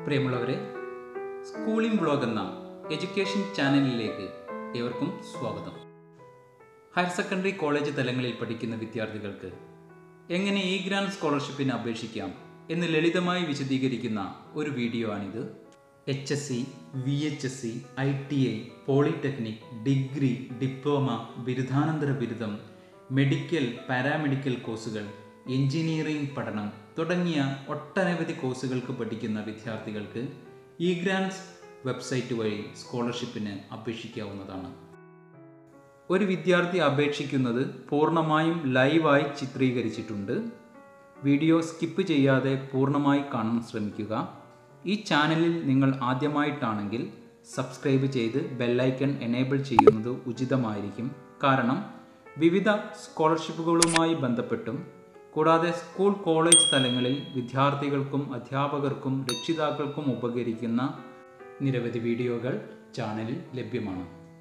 പ്രിയമുള്ളവരെ schooling vlog എന്ന education ചാനലിലേക്ക് ഏവർക്കും സ്വാഗതം ഹയർ സെക്കൻഡറി കോളേജ് തലങ്ങളിൽ പഠിക്കുന്ന വിദ്യാർത്ഥികൾക്ക് എങ്ങനെ ഇ ഗ്രാൻഡ് സ്കോളർഷിപ്പിന് അപേക്ഷിക്കാം എന്ന് ലളിതമായി വിശദീകരിക്കുന്ന ഒരു വീഡിയോ ആണിത് H S C V H S C I T I polytechnic degree diploma ബിരുദാനന്തര ബിരുദം മെഡിക്കൽ പാരാമെഡിക്കൽ കോഴ്സുകൾ എഞ്ചിനീയറിംഗ് പഠനം തുടങ്ങിയ ഒട്ടനവധി കോഴ്സുകൾക്ക് പഠിക്കുന്ന വിദ്യാർത്ഥികൾക്ക് ഇ ഗ്രാൻസ് വെബ്സൈറ്റ് വഴി സ്കോളർഷിപ്പിന് അപേക്ഷിക്കാവുന്നതാണ് ഒരു വിദ്യാർത്ഥി അപേക്ഷിക്കുന്നത് പൂർണ്ണമായും ലൈവായി ചിത്രീകരിച്ചിട്ടുണ്ട് വീഡിയോ സ്കിപ്പ് ചെയ്യാതെ പൂർണ്ണമായി കാണാൻ ശ്രമിക്കുക ഈ ചാനലിൽ നിങ്ങൾ ആദ്യമായിട്ടാണെങ്കിൽ സബ്സ്ക്രൈബ് ചെയ്ത് ബെല്ലൈക്കൺ എനേബിൾ ചെയ്യുന്നത് ഉചിതമായിരിക്കും കാരണം വിവിധ സ്കോളർഷിപ്പുകളുമായി ബന്ധപ്പെട്ടും കൂടാതെ സ്കൂൾ കോളേജ് തലങ്ങളിൽ വിദ്യാർത്ഥികൾക്കും അധ്യാപകർക്കും രക്ഷിതാക്കൾക്കും ഉപകരിക്കുന്ന നിരവധി വീഡിയോകൾ ചാനലിൽ ലഭ്യമാണ്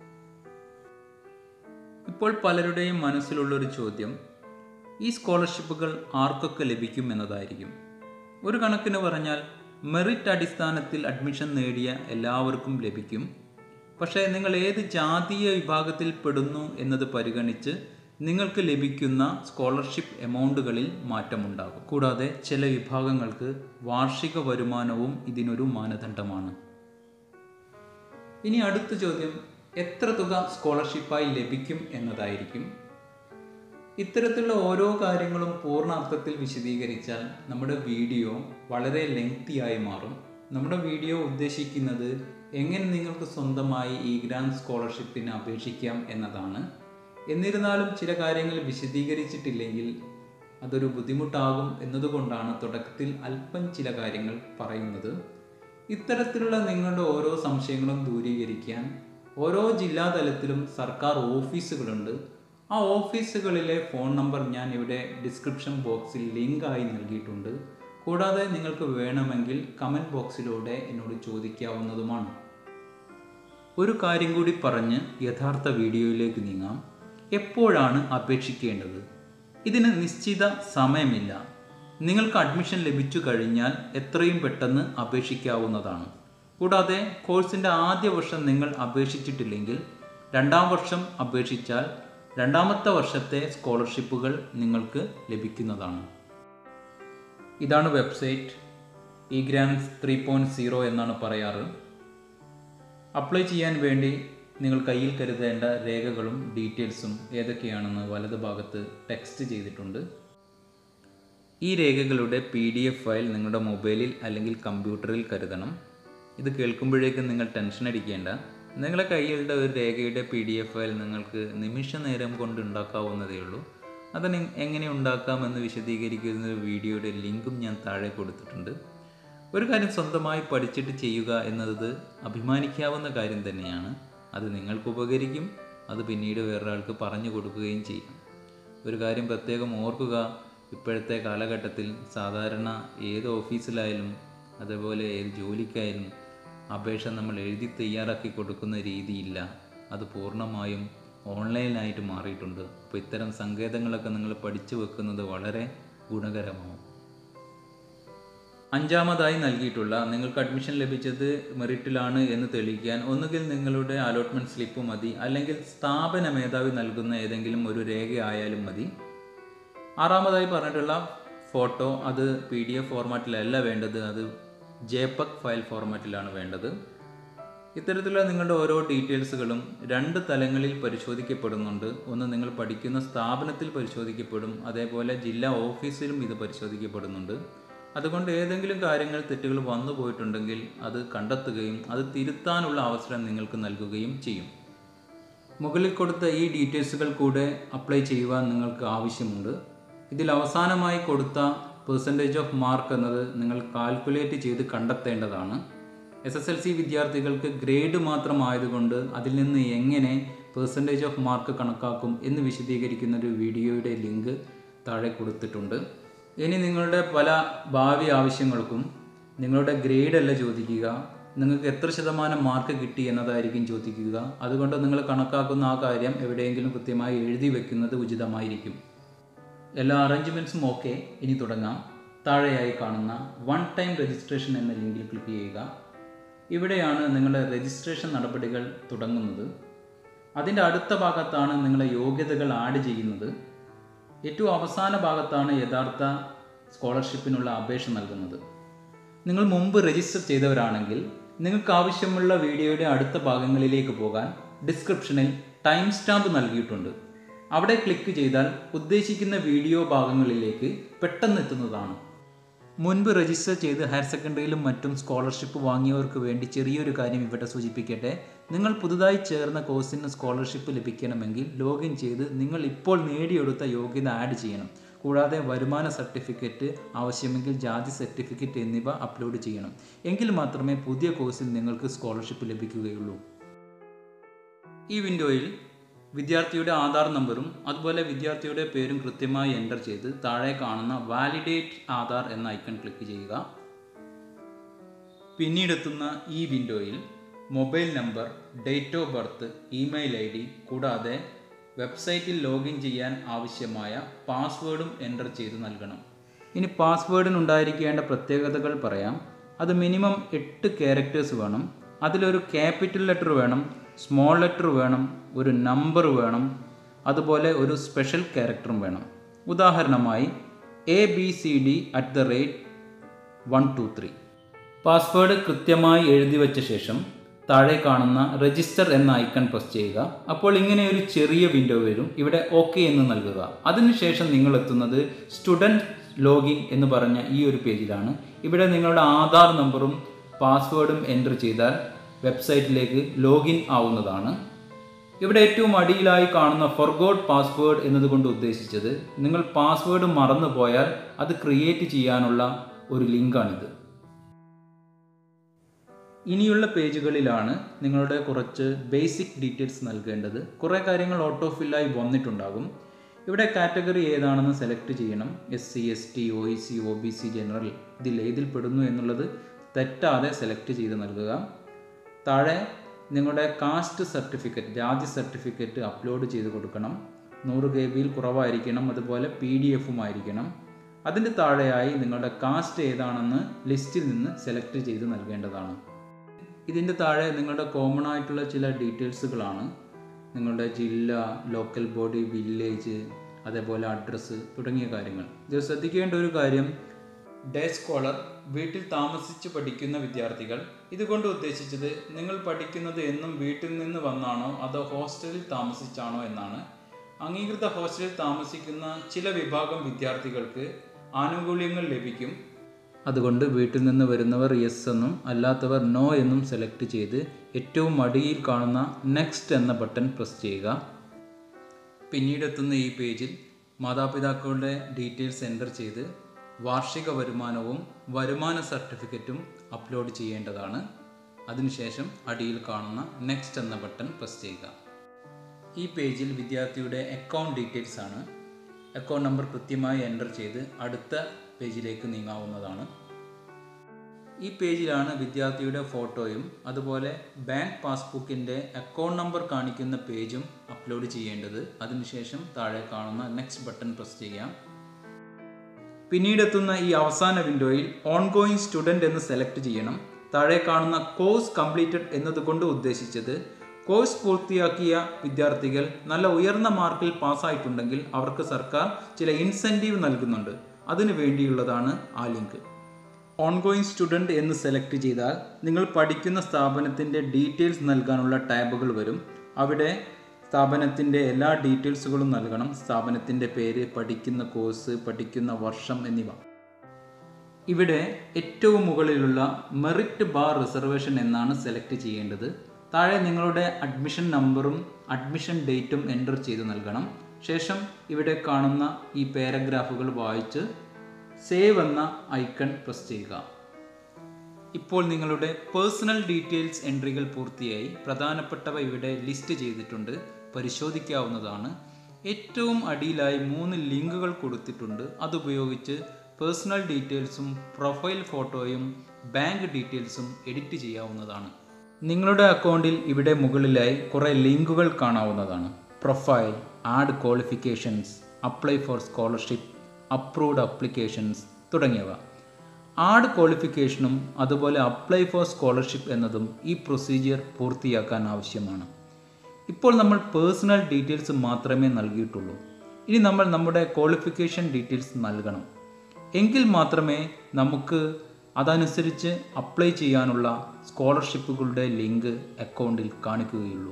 ഇപ്പോൾ പലരുടെയും മനസ്സിലുള്ളൊരു ചോദ്യം ഈ സ്കോളർഷിപ്പുകൾ ആർക്കൊക്കെ ലഭിക്കും എന്നതായിരിക്കും ഒരു കണക്കിന് പറഞ്ഞാൽ മെറിറ്റ് അടിസ്ഥാനത്തിൽ അഡ്മിഷൻ നേടിയ എല്ലാവർക്കും ലഭിക്കും പക്ഷേ നിങ്ങൾ ഏത് ജാതീയ വിഭാഗത്തിൽ പെടുന്നു എന്നത് പരിഗണിച്ച് നിങ്ങൾക്ക് ലഭിക്കുന്ന സ്കോളർഷിപ്പ് എമൗണ്ടുകളിൽ മാറ്റമുണ്ടാകും കൂടാതെ ചില വിഭാഗങ്ങൾക്ക് വാർഷിക വരുമാനവും ഇതിനൊരു മാനദണ്ഡമാണ് ഇനി അടുത്ത ചോദ്യം എത്ര തുക സ്കോളർഷിപ്പായി ലഭിക്കും എന്നതായിരിക്കും ഇത്തരത്തിലുള്ള ഓരോ കാര്യങ്ങളും പൂർണ്ണ അർത്ഥത്തിൽ വിശദീകരിച്ചാൽ നമ്മുടെ വീഡിയോ വളരെ ലെങ്തിയായി മാറും നമ്മുടെ വീഡിയോ ഉദ്ദേശിക്കുന്നത് എങ്ങനെ നിങ്ങൾക്ക് സ്വന്തമായി ഈ ഗ്രാൻഡ് സ്കോളർഷിപ്പിന് അപേക്ഷിക്കാം എന്നതാണ് എന്നിരുന്നാലും ചില കാര്യങ്ങൾ വിശദീകരിച്ചിട്ടില്ലെങ്കിൽ അതൊരു ബുദ്ധിമുട്ടാകും എന്നതുകൊണ്ടാണ് തുടക്കത്തിൽ അല്പം ചില കാര്യങ്ങൾ പറയുന്നത് ഇത്തരത്തിലുള്ള നിങ്ങളുടെ ഓരോ സംശയങ്ങളും ദൂരീകരിക്കാൻ ഓരോ ജില്ലാ തലത്തിലും സർക്കാർ ഓഫീസുകളുണ്ട് ആ ഓഫീസുകളിലെ ഫോൺ നമ്പർ ഞാൻ ഇവിടെ ഡിസ്ക്രിപ്ഷൻ ബോക്സിൽ ലിങ്കായി നൽകിയിട്ടുണ്ട് കൂടാതെ നിങ്ങൾക്ക് വേണമെങ്കിൽ കമൻറ്റ് ബോക്സിലൂടെ എന്നോട് ചോദിക്കാവുന്നതുമാണ് ഒരു കാര്യം കൂടി പറഞ്ഞ് യഥാർത്ഥ വീഡിയോയിലേക്ക് നീങ്ങാം എപ്പോഴാണ് അപേക്ഷിക്കേണ്ടത് ഇതിന് നിശ്ചിത സമയമില്ല നിങ്ങൾക്ക് അഡ്മിഷൻ ലഭിച്ചു കഴിഞ്ഞാൽ എത്രയും പെട്ടെന്ന് അപേക്ഷിക്കാവുന്നതാണ് കൂടാതെ കോഴ്സിൻ്റെ ആദ്യ വർഷം നിങ്ങൾ അപേക്ഷിച്ചിട്ടില്ലെങ്കിൽ രണ്ടാം വർഷം അപേക്ഷിച്ചാൽ രണ്ടാമത്തെ വർഷത്തെ സ്കോളർഷിപ്പുകൾ നിങ്ങൾക്ക് ലഭിക്കുന്നതാണ് ഇതാണ് website E grants three point zero എന്നാണ് പറയാറ് അപ്ലൈ ചെയ്യാൻ വേണ്ടി നിങ്ങൾ കയ്യിൽ കരുതേണ്ട രേഖകളും ഡീറ്റെയിൽസും ഏതൊക്കെയാണെന്ന് വലത് ഭാഗത്ത് ടെക്സ്റ്റ് ചെയ്തിട്ടുണ്ട് ഈ രേഖകളുടെ പി ഡി എഫ് ഫയൽ നിങ്ങളുടെ മൊബൈലിൽ അല്ലെങ്കിൽ കമ്പ്യൂട്ടറിൽ കരുതണം ഇത് കേൾക്കുമ്പോഴേക്കും നിങ്ങൾ ടെൻഷൻ അടിക്കേണ്ട നിങ്ങളുടെ കയ്യിലുള്ള ഒരു രേഖയുടെ പി ഡി എഫ് ഫയൽ നിങ്ങൾക്ക് നിമിഷ നേരം കൊണ്ട് ഉണ്ടാക്കാവുന്നതേ ഉള്ളൂ അതിന് എങ്ങനെ ഉണ്ടാക്കാമെന്ന് വിശദീകരിക്കുന്ന ഒരു വീഡിയോയുടെ ലിങ്കും ഞാൻ താഴെ കൊടുത്തിട്ടുണ്ട് ഒരു കാര്യം സ്വന്തമായി പഠിച്ചിട്ട് ചെയ്യുക എന്നത് അഭിമാനിക്കാവുന്ന കാര്യം തന്നെയാണ് അത് നിങ്ങൾക്ക് ഉപകരിക്കും അത് പിന്നീട് വേറൊരാൾക്ക് പറഞ്ഞു കൊടുക്കുകയും ചെയ്യും ഒരു കാര്യം പ്രത്യേകം ഓർക്കുക ഇപ്പോഴത്തെ കാലഘട്ടത്തിൽ സാധാരണ ഏത് ഓഫീസിലായാലും അതേപോലെ ഏത് ജോലിക്കായാലും അപേക്ഷ നമ്മൾ എഴുതി തയ്യാറാക്കി കൊടുക്കുന്ന രീതിയില്ല അത് പൂർണ്ണമായും ഓൺലൈനായിട്ട് മാറിയിട്ടുണ്ട് അപ്പോൾ ഇത്തരം സങ്കേതങ്ങളൊക്കെ നിങ്ങൾ പഠിച്ചു വെക്കുന്നത് വളരെ ഗുണകരമാവും അഞ്ചാമതായി നൽകിയിട്ടുള്ള നിങ്ങൾക്ക് അഡ്മിഷൻ ലഭിച്ചത് മെറിറ്റിലാണ് എന്ന് തെളിയിക്കാൻ ഒന്നുകിൽ നിങ്ങളുടെ അലോട്ട്മെൻറ്റ് സ്ലിപ്പ് മതി അല്ലെങ്കിൽ സ്ഥാപന മേധാവി നൽകുന്ന ഏതെങ്കിലും ഒരു രേഖ ആയാലും മതി ആറാമതായി പറഞ്ഞിട്ടുള്ള ഫോട്ടോ അത് പി ഡി എഫ് ഫോർമാറ്റിലല്ല വേണ്ടത് അത് ജെപക് ഫയൽ ഫോർമാറ്റിലാണ് വേണ്ടത് ഇത്തരത്തിലുള്ള നിങ്ങളുടെ ഓരോ ഡീറ്റെയിൽസുകളും രണ്ട് തലങ്ങളിൽ പരിശോധിക്കപ്പെടുന്നുണ്ട് ഒന്ന് നിങ്ങൾ പഠിക്കുന്ന സ്ഥാപനത്തിൽ പരിശോധിക്കപ്പെടും അതേപോലെ ജില്ലാ ഓഫീസിലും ഇത് പരിശോധിക്കപ്പെടുന്നുണ്ട് അതുകൊണ്ട് ഏതെങ്കിലും കാര്യങ്ങൾ തെറ്റുകൾ വന്നു പോയിട്ടുണ്ടെങ്കിൽ അത് കണ്ടെത്തുകയും അത് തിരുത്താനുള്ള അവസരം നിങ്ങൾക്ക് നൽകുകയും ചെയ്യും മുകളിൽ കൊടുത്ത ഈ ഡീറ്റെയിൽസുകൾ കൂടെ അപ്ലൈ ചെയ്യുവാൻ നിങ്ങൾക്ക് ആവശ്യമുണ്ട് ഇതിൽ അവസാനമായി കൊടുത്ത പെർസെൻറ്റേജ് ഓഫ് മാർക്ക് എന്നത് നിങ്ങൾ കാൽക്കുലേറ്റ് ചെയ്ത് കണ്ടെത്തേണ്ടതാണ് എസ് എസ് എൽ സി വിദ്യാർത്ഥികൾക്ക് ഗ്രേഡ് മാത്രമായതുകൊണ്ട് അതിൽ നിന്ന് എങ്ങനെ പെർസെൻറ്റേജ് ഓഫ് മാർക്ക് കണക്കാക്കും എന്ന് വിശദീകരിക്കുന്ന ഒരു വീഡിയോയുടെ ലിങ്ക് താഴെ കൊടുത്തിട്ടുണ്ട് ഇനി നിങ്ങളുടെ പല ഭാവി ആവശ്യങ്ങൾക്കും നിങ്ങളുടെ ഗ്രേഡ് അല്ല ചോദിക്കുക നിങ്ങൾക്ക് എത്ര ശതമാനം മാർക്ക് കിട്ടി എന്നതായിരിക്കും ചോദിക്കുക അതുകൊണ്ട് നിങ്ങൾ കണക്കാക്കുന്ന ആ കാര്യം എവിടെയെങ്കിലും കൃത്യമായി എഴുതി വെക്കുന്നത് ഉചിതമായിരിക്കും എല്ലാ അറേഞ്ച്മെൻറ്റ്സും ഓക്കെ ഇനി തുടങ്ങാം താഴെയായി കാണുന്ന വൺ ടൈം രജിസ്ട്രേഷൻ എന്ന ലിങ്കിൽ ക്ലിക്ക് ചെയ്യുക ഇവിടെയാണ് നിങ്ങളുടെ രജിസ്ട്രേഷൻ നടപടികൾ തുടങ്ങുന്നത് അതിൻ്റെ അടുത്ത ഭാഗത്താണ് നിങ്ങളെ യോഗ്യതകൾ ആഡ് ചെയ്യുന്നത് ഏറ്റവും അവസാന ഭാഗത്താണ് യഥാർത്ഥ സ്കോളർഷിപ്പിനുള്ള അപേക്ഷ നൽകുന്നത് നിങ്ങൾ മുമ്പ് രജിസ്റ്റർ ചെയ്തവരാണെങ്കിൽ നിങ്ങൾക്ക് ആവശ്യമുള്ള വീഡിയോയുടെ അടുത്ത ഭാഗങ്ങളിലേക്ക് പോകാൻ ഡിസ്ക്രിപ്ഷനിൽ ടൈം സ്റ്റാമ്പ് നൽകിയിട്ടുണ്ട് അവിടെ ക്ലിക്ക് ചെയ്താൽ ഉദ്ദേശിക്കുന്ന വീഡിയോ ഭാഗങ്ങളിലേക്ക് പെട്ടെന്ന് എത്തുന്നതാണ് മുൻപ് രജിസ്റ്റർ ചെയ്ത് ഹയർ സെക്കൻഡറിയിലും മറ്റും സ്കോളർഷിപ്പ് വാങ്ങിയവർക്ക് വേണ്ടി ചെറിയൊരു കാര്യം ഇവിടെ സൂചിപ്പിക്കട്ടെ നിങ്ങൾ പുതുതായി ചേർന്ന കോഴ്സിന് സ്കോളർഷിപ്പ് ലഭിക്കണമെങ്കിൽ ലോഗിൻ ചെയ്ത് നിങ്ങൾ ഇപ്പോൾ നേടിയെടുത്ത യോഗ്യത ആഡ് ചെയ്യണം കൂടാതെ വരുമാന സർട്ടിഫിക്കറ്റ് ആവശ്യമെങ്കിൽ ജാതി സർട്ടിഫിക്കറ്റ് എന്നിവ അപ്ലോഡ് ചെയ്യണം എങ്കിൽ മാത്രമേ പുതിയ കോഴ്സിൽ നിങ്ങൾക്ക് സ്കോളർഷിപ്പ് ലഭിക്കുകയുള്ളൂ ഈ വിൻഡോയിൽ വിദ്യാർത്ഥിയുടെ ആധാർ നമ്പറും അതുപോലെ വിദ്യാർത്ഥിയുടെ പേരും കൃത്യമായി എൻ്റർ ചെയ്ത് താഴെ കാണുന്ന വാലിഡേറ്റ് ആധാർ എന്ന ഐക്കൺ ക്ലിക്ക് ചെയ്യുക പിന്നീടെത്തുന്ന ഈ വിൻഡോയിൽ mobile number date of birth email I D കൂടാതെ വെബ്സൈറ്റിൽ ലോഗിൻ ചെയ്യാൻ ആവശ്യമായ പാസ്വേഡും എൻ്റർ ചെയ്ത് നൽകണം ഇനി പാസ്വേഡിന് ഉണ്ടായിരിക്കേണ്ട പ്രത്യേകതകൾ പറയാം അത് മിനിമം എട്ട് ക്യാരക്ടേഴ്സ് വേണം അതിലൊരു ക്യാപിറ്റൽ ലെറ്റർ വേണം സ്മോൾ ലെറ്റർ വേണം ഒരു നമ്പർ വേണം അതുപോലെ ഒരു സ്പെഷ്യൽ ക്യാരക്ടറും വേണം ഉദാഹരണമായി A B C D at the rate one two three password കൃത്യമായി എഴുതി വെച്ച ശേഷം താഴെ കാണുന്ന രജിസ്റ്റർ എന്ന ഐക്കൺ പ്രസ് ചെയ്യുക അപ്പോൾ ഇങ്ങനെ ഒരു ചെറിയ വിൻഡോ വരും ഇവിടെ ഓക്കെ എന്ന് നൽകുക അതിനുശേഷം നിങ്ങൾ എത്തുന്നത് സ്റ്റുഡൻറ് ലോഗിൻ എന്ന് പറഞ്ഞ ഈ ഒരു പേജിലാണ് ഇവിടെ നിങ്ങളുടെ ആധാർ നമ്പറും പാസ്വേഡും എൻ്റർ ചെയ്താൽ വെബ്സൈറ്റിലേക്ക് ലോഗിൻ ആവുന്നതാണ് ഇവിടെ ഏറ്റവും അടിയിലായി കാണുന്ന ഫൊർഗോഡ് പാസ്വേഡ് എന്നതുകൊണ്ട് ഉദ്ദേശിച്ചത് നിങ്ങൾ പാസ്വേഡ് മറന്നു പോയാൽ അത് ക്രിയേറ്റ് ചെയ്യാനുള്ള ഒരു ലിങ്കാണിത് ഇനിയുള്ള പേജുകളിലാണ് നിങ്ങളുടെ കുറച്ച് ബേസിക് ഡീറ്റെയിൽസ് നൽകേണ്ടത് കുറേ കാര്യങ്ങൾ ഓട്ടോ ഫില്ലായി വന്നിട്ടുണ്ടാകും ഇവിടെ കാറ്റഗറി ഏതാണെന്ന് സെലക്ട് ചെയ്യണം S C S T O E C O B C general ഇതിൽ ഏതിൽ പെടുന്നു എന്നുള്ളത് തെറ്റാതെ സെലക്ട് ചെയ്ത് നൽകുക താഴെ നിങ്ങളുടെ കാസ്റ്റ് സർട്ടിഫിക്കറ്റ് ജാതി സർട്ടിഫിക്കറ്റ് അപ്ലോഡ് ചെയ്ത് കൊടുക്കണം നൂറ് കെ ബിയിൽ കുറവായിരിക്കണം അതുപോലെ പി ഡി എഫും ആയിരിക്കണം അതിൻ്റെ താഴെയായി നിങ്ങളുടെ കാസ്റ്റ് ഏതാണെന്ന് ലിസ്റ്റിൽ നിന്ന് സെലക്ട് ചെയ്ത് നൽകേണ്ടതാണ് ഇതിൻ്റെ താഴെ നിങ്ങളുടെ കോമൺ ആയിട്ടുള്ള ചില ഡീറ്റെയിൽസുകളാണ് നിങ്ങളുടെ ജില്ല ലോക്കൽ ബോഡി വില്ലേജ് അതേപോലെ അഡ്രസ്സ് തുടങ്ങിയ കാര്യങ്ങൾ ഇത് ശ്രദ്ധിക്കേണ്ട ഒരു കാര്യം ഡേ സ്കോളർ വീട്ടിൽ താമസിച്ച് പഠിക്കുന്ന വിദ്യാർത്ഥികൾ ഇതുകൊണ്ട് ഉദ്ദേശിച്ചത് നിങ്ങൾ പഠിക്കുന്നത് എന്നും വീട്ടിൽ നിന്ന് വന്നാണോ അതോ ഹോസ്റ്റലിൽ താമസിച്ചാണോ എന്നാണ് അംഗീകൃത ഹോസ്റ്റലിൽ താമസിക്കുന്ന ചില വിഭാഗം വിദ്യാർത്ഥികൾക്ക് ആനുകൂല്യങ്ങൾ ലഭിക്കും അതുകൊണ്ട് വീട്ടിൽ നിന്ന് വരുന്നവർ യെസ് എന്നും അല്ലാത്തവർ നോ എന്നും സെലക്ട് ചെയ്ത് ഏറ്റവും അടിയിൽ കാണുന്ന നെക്സ്റ്റ് എന്ന ബട്ടൺ പ്രസ് ചെയ്യുക പിന്നീടെത്തുന്ന ഈ പേജിൽ മാതാപിതാക്കളുടെ ഡീറ്റെയിൽസ് എൻ്റർ ചെയ്ത് വാർഷിക വരുമാനവും വരുമാന സർട്ടിഫിക്കറ്റും അപ്ലോഡ് ചെയ്യേണ്ടതാണ് അതിനുശേഷം അടിയിൽ കാണുന്ന നെക്സ്റ്റ് എന്ന ബട്ടൺ പ്രസ് ചെയ്യുക ഈ പേജിൽ വിദ്യാർത്ഥിയുടെ അക്കൗണ്ട് ഡീറ്റെയിൽസ് ആണ് അക്കൗണ്ട് നമ്പർ കൃത്യമായി എൻ്റർ ചെയ്ത് അടുത്ത പേജിലേക്ക് നീങ്ങാവുന്നതാണ് ഈ പേജിലാണ് വിദ്യാർത്ഥിയുടെ ഫോട്ടോയും അതുപോലെ ബാങ്ക് പാസ്ബുക്കിൻ്റെ അക്കൗണ്ട് നമ്പർ കാണിക്കുന്ന പേജും അപ്ലോഡ് ചെയ്യേണ്ടത് അതിനുശേഷം താഴെ കാണുന്ന നെക്സ്റ്റ് ബട്ടൺ പ്രസ് ചെയ്യാം പിന്നീടെത്തുന്ന ഈ അവസാന വിൻഡോയിൽ ഓൺഗോയിങ് സ്റ്റുഡൻറ് എന്ന് സെലക്ട് ചെയ്യണം താഴെ കാണുന്ന കോഴ്സ് കംപ്ലീറ്റഡ് എന്നതുകൊണ്ട് ഉദ്ദേശിച്ചത് കോഴ്സ് പൂർത്തിയാക്കിയ വിദ്യാർത്ഥികൾ നല്ല ഉയർന്ന മാർക്കിൽ പാസ്സായിട്ടുണ്ടെങ്കിൽ അവർക്ക് സർക്കാർ ചില ഇൻസെൻറ്റീവ് നൽകുന്നുണ്ട് അതിനു വേണ്ടിയുള്ളതാണ് ആ ലിങ്ക് ഓൺഗോയിങ് സ്റ്റുഡൻറ് എന്ന് സെലക്ട് ചെയ്താൽ നിങ്ങൾ പഠിക്കുന്ന സ്ഥാപനത്തിൻ്റെ ഡീറ്റെയിൽസ് നൽകാനുള്ള ടാബുകൾ വരും അവിടെ സ്ഥാപനത്തിൻ്റെ എല്ലാ ഡീറ്റെയിൽസുകളും നൽകണം സ്ഥാപനത്തിൻ്റെ പേര് പഠിക്കുന്ന കോഴ്സ് പഠിക്കുന്ന വർഷം എന്നിവ ഇവിടെ ഏറ്റവും മുകളിലുള്ള മെറിറ്റ് ബാർ റിസർവേഷൻ എന്നാണ് സെലക്ട് ചെയ്യേണ്ടത് താഴെ നിങ്ങളുടെ അഡ്മിഷൻ നമ്പറും അഡ്മിഷൻ ഡേറ്റും എൻ്റർ ചെയ്ത് നൽകണം ശേഷം ഇവിടെ കാണുന്ന ഈ പാരഗ്രാഫുകൾ വായിച്ച് സേവ് എന്ന ഐക്കൺ പ്രസ് ചെയ്യുക ഇപ്പോൾ നിങ്ങളുടെ പേഴ്സണൽ ഡീറ്റെയിൽസ് എൻട്രികൾ പൂർത്തിയായി പ്രധാനപ്പെട്ടവ ഇവിടെ ലിസ്റ്റ് ചെയ്തിട്ടുണ്ട് പരിശോധിക്കാവുന്നതാണ് ഏറ്റവും അടിയിലായി മൂന്ന് ലിങ്കുകൾ കൊടുത്തിട്ടുണ്ട് അതുപയോഗിച്ച് പേഴ്സണൽ ഡീറ്റെയിൽസും പ്രൊഫൈൽ ഫോട്ടോയും ബാങ്ക് ഡീറ്റെയിൽസും എഡിറ്റ് ചെയ്യാവുന്നതാണ് നിങ്ങളുടെ അക്കൗണ്ടിൽ ഇവിടെ മുകളിലായി കുറേ ലിങ്കുകൾ കാണാവുന്നതാണ് profile add qualifications apply for scholarship approved applications തുടങ്ങിയവ ആഡ് ക്വാളിഫിക്കേഷനും അതുപോലെ അപ്ലൈ ഫോർ സ്കോളർഷിപ്പ് എന്നതും ഈ പ്രൊസീജിയർ പൂർത്തിയാക്കാൻ ആവശ്യമാണ് ഇപ്പോൾ നമ്മൾ പേഴ്സണൽ ഡീറ്റെയിൽസ് മാത്രമേ നൽകിയിട്ടുള്ളൂ ഇനി നമ്മൾ നമ്മുടെ ക്വാളിഫിക്കേഷൻ ഡീറ്റെയിൽസ് നൽകണം എങ്കിൽ മാത്രമേ നമുക്ക് അതനുസരിച്ച് അപ്ലൈ ചെയ്യാനുള്ള സ്കോളർഷിപ്പുകളുടെ ലിങ്ക് അക്കൗണ്ടിൽ കാണിക്കുകയുള്ളൂ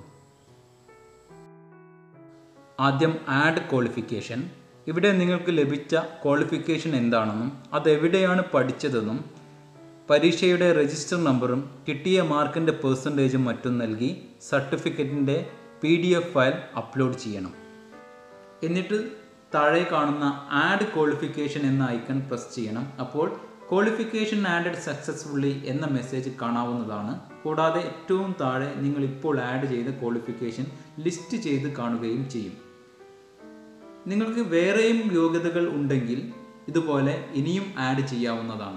ആദ്യം ആഡ് ക്വാളിഫിക്കേഷൻ ഇവിടെ നിങ്ങൾക്ക് ലഭിച്ച ക്വാളിഫിക്കേഷൻ എന്താണെന്നും അതെവിടെയാണ് പഠിച്ചതെന്നും പരീക്ഷയുടെ രജിസ്റ്റർ നമ്പറും കിട്ടിയ മാർക്കിൻ്റെ പേഴ്സൻറ്റേജും മറ്റും നൽകി സർട്ടിഫിക്കറ്റിൻ്റെ P D F file upload ചെയ്യണം എന്നിട്ട് താഴെ കാണുന്ന ആഡ് ക്വാളിഫിക്കേഷൻ എന്ന ഐക്കൺ പ്രസ് ചെയ്യണം അപ്പോൾ ക്വാളിഫിക്കേഷൻ ആഡഡ് സക്സസ്ഫുള്ളി എന്ന മെസ്സേജ് കാണാവുന്നതാണ് കൂടാതെ ഏറ്റവും താഴെ നിങ്ങൾ ഇപ്പോൾ ആഡ് ചെയ്ത ക്വാളിഫിക്കേഷൻ ലിസ്റ്റ് ചെയ്ത് കാണുകയും ചെയ്യും നിങ്ങൾക്ക് വേറെയും യോഗ്യതകൾ ഉണ്ടെങ്കിൽ ഇതുപോലെ ഇനിയും ആഡ് ചെയ്യാവുന്നതാണ്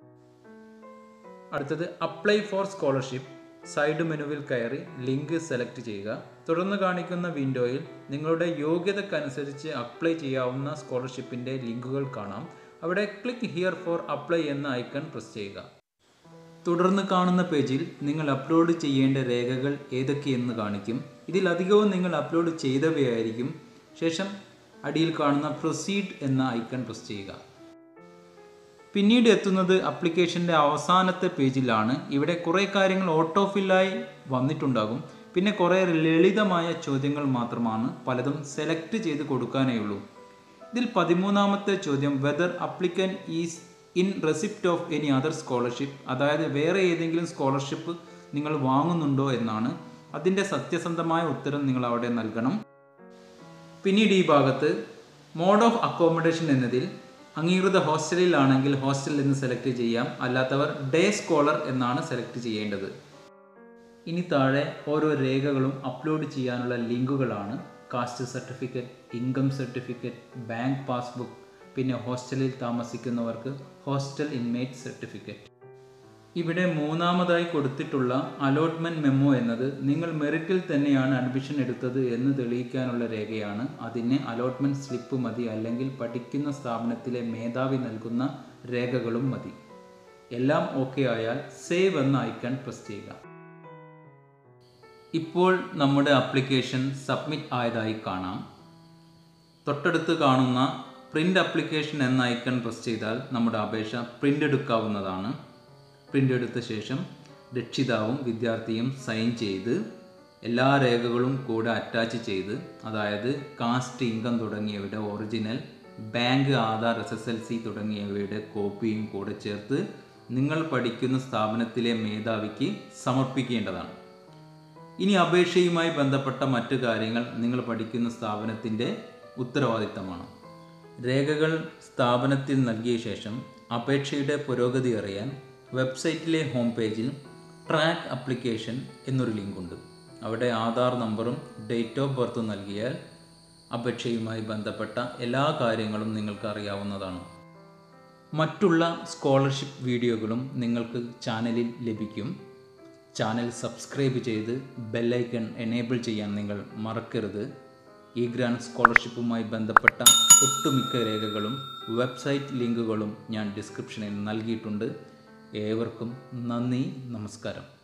അടുത്തത് അപ്ലൈ ഫോർ സ്കോളർഷിപ്പ് സൈഡ് മെനുവിൽ കയറി ലിങ്ക് സെലക്ട് ചെയ്യുക തുടർന്ന് കാണിക്കുന്ന വിൻഡോയിൽ നിങ്ങളുടെ യോഗ്യതക്കനുസരിച്ച് അപ്ലൈ ചെയ്യാവുന്ന സ്കോളർഷിപ്പിൻ്റെ ലിങ്കുകൾ കാണാം അവിടെ ക്ലിക്ക് ഹിയർ ഫോർ അപ്ലൈ എന്ന ഐക്കൺ പ്രസ് ചെയ്യുക തുടർന്ന് കാണുന്ന പേജിൽ നിങ്ങൾ അപ്ലോഡ് ചെയ്യേണ്ട രേഖകൾ ഏതൊക്കെയെന്ന് കാണിക്കും ഇതിലധികവും നിങ്ങൾ അപ്ലോഡ് ചെയ്തവയായിരിക്കും ശേഷം അടിയിൽ കാണുന്ന പ്രൊസീഡ് എന്ന ഐക്കൺ പ്രസ് ചെയ്യുക പിന്നീട് എത്തുന്നത് അപ്ലിക്കേഷൻ്റെ അവസാനത്തെ പേജിലാണ് ഇവിടെ കുറേ കാര്യങ്ങൾ ഓട്ടോ ഫില്ലായി വന്നിട്ടുണ്ടാകും പിന്നെ കുറേ ലളിതമായ ചോദ്യങ്ങൾ മാത്രമാണ് പലതും സെലക്ട് ചെയ്ത് കൊടുക്കാനേ ഉള്ളൂ ഇതിൽ പതിമൂന്നാമത്തെ ചോദ്യം whether applicant is in receipt of any other scholarship അതായത് വേറെ ഏതെങ്കിലും സ്കോളർഷിപ്പ് നിങ്ങൾ വാങ്ങുന്നുണ്ടോ എന്നാണ് അതിൻ്റെ സത്യസന്ധമായ ഉത്തരം നിങ്ങൾ അവിടെ നൽകണം പിന്നീട് ഈ ഭാഗത്ത് മോഡ് ഓഫ് അക്കോമഡേഷൻ എന്നതിൽ അംഗീകൃത ഹോസ്റ്റലിലാണെങ്കിൽ ഹോസ്റ്റൽ എന്ന് സെലക്ട് ചെയ്യാം അല്ലാത്തവർ ഡേ സ്കോളർ എന്നാണ് സെലക്ട് ചെയ്യേണ്ടത് ഇനി താഴെ ഓരോ രേഖകളും അപ്ലോഡ് ചെയ്യാനുള്ള ലിങ്കുകളാണ് caste certificate income certificate bank passbook പിന്നെ ഹോസ്റ്റലിൽ താമസിക്കുന്നവർക്ക് ഹോസ്റ്റൽ ഇൻമേറ്റ് സർട്ടിഫിക്കറ്റ് ഇവിടെ മൂന്നാമതായി കൊടുത്തിട്ടുള്ള അലോട്ട്മെന്റ് മെമ്മോ എന്നത് നിങ്ങൾ മെറിറ്റിൽ തന്നെയാണ് അഡ്മിഷൻ എടുത്തത് എന്ന് തെളിയിക്കാനുള്ള രേഖയാണ് അതിന് അലോട്ട്മെന്റ് സ്ലിപ്പ് മതി അല്ലെങ്കിൽ പഠിക്കുന്ന സ്ഥാപനത്തിലെ മേധാവി നൽകുന്ന രേഖകളും മതി എല്ലാം ഓക്കെ ആയാൽ സേവ് എന്ന ഐക്കൺ പ്രസ് ചെയ്യുക ഇപ്പോൾ നമ്മുടെ ആപ്ലിക്കേഷൻ സബ്മിറ്റ് ആയതായി കാണാം തൊട്ടടുത്ത് കാണുന്ന പ്രിൻ്റ് ആപ്ലിക്കേഷൻ എന്ന ഐക്കൺ പ്രസ് ചെയ്താൽ നമ്മുടെ അപേക്ഷ പ്രിൻ്റ് എടുക്കാവുന്നതാണ് പ്രിൻ്റ് എടുത്ത ശേഷം രക്ഷിതാവും വിദ്യാർത്ഥിയും സൈൻ ചെയ്ത് എല്ലാ രേഖകളും കൂടെ അറ്റാച്ച് ചെയ്ത് അതായത് കാസ്റ്റ് ഇൻകം തുടങ്ങിയവയുടെ original bank Aadhaar S S L C തുടങ്ങിയവയുടെ കോപ്പിയും കൂടെ ചേർത്ത് നിങ്ങൾ പഠിക്കുന്ന സ്ഥാപനത്തിലെ മേധാവിക്ക് സമർപ്പിക്കേണ്ടതാണ് ഇനി അപേക്ഷയുമായി ബന്ധപ്പെട്ട മറ്റു കാര്യങ്ങൾ നിങ്ങൾ പഠിക്കുന്ന സ്ഥാപനത്തിൻ്റെ ഉത്തരവാദിത്തമാണ് രേഖകൾ സ്ഥാപനത്തിൽ നൽകിയ ശേഷം അപേക്ഷയുടെ പുരോഗതി അറിയാൻ വെബ്സൈറ്റിലെ ഹോം പേജിൽ ട്രാക്ക് അപ്ലിക്കേഷൻ എന്നൊരു ലിങ്കുണ്ട് അവിടെ ആധാർ നമ്പറും ഡേറ്റ് ഓഫ് ബർത്ത് നൽകിയാൽ അപേക്ഷയുമായി ബന്ധപ്പെട്ട എല്ലാ കാര്യങ്ങളും നിങ്ങൾക്ക് അറിയാവുന്നതാണ് മറ്റുള്ള സ്കോളർഷിപ്പ് വീഡിയോകളും നിങ്ങൾക്ക് ചാനലിൽ ലഭിക്കും ചാനൽ സബ്സ്ക്രൈബ് ചെയ്ത് ബെല്ലൈക്കൺ എനേബിൾ ചെയ്യാൻ നിങ്ങൾ മറക്കരുത് ഈ ഗ്രാൻഡ് സ്കോളർഷിപ്പുമായി ബന്ധപ്പെട്ട ഒട്ടുമിക്ക രേഖകളും വെബ്സൈറ്റ് ലിങ്കുകളും ഞാൻ ഡിസ്ക്രിപ്ഷനിൽ നൽകിയിട്ടുണ്ട് ഏവർക്കും നന്ദി നമസ്കാരം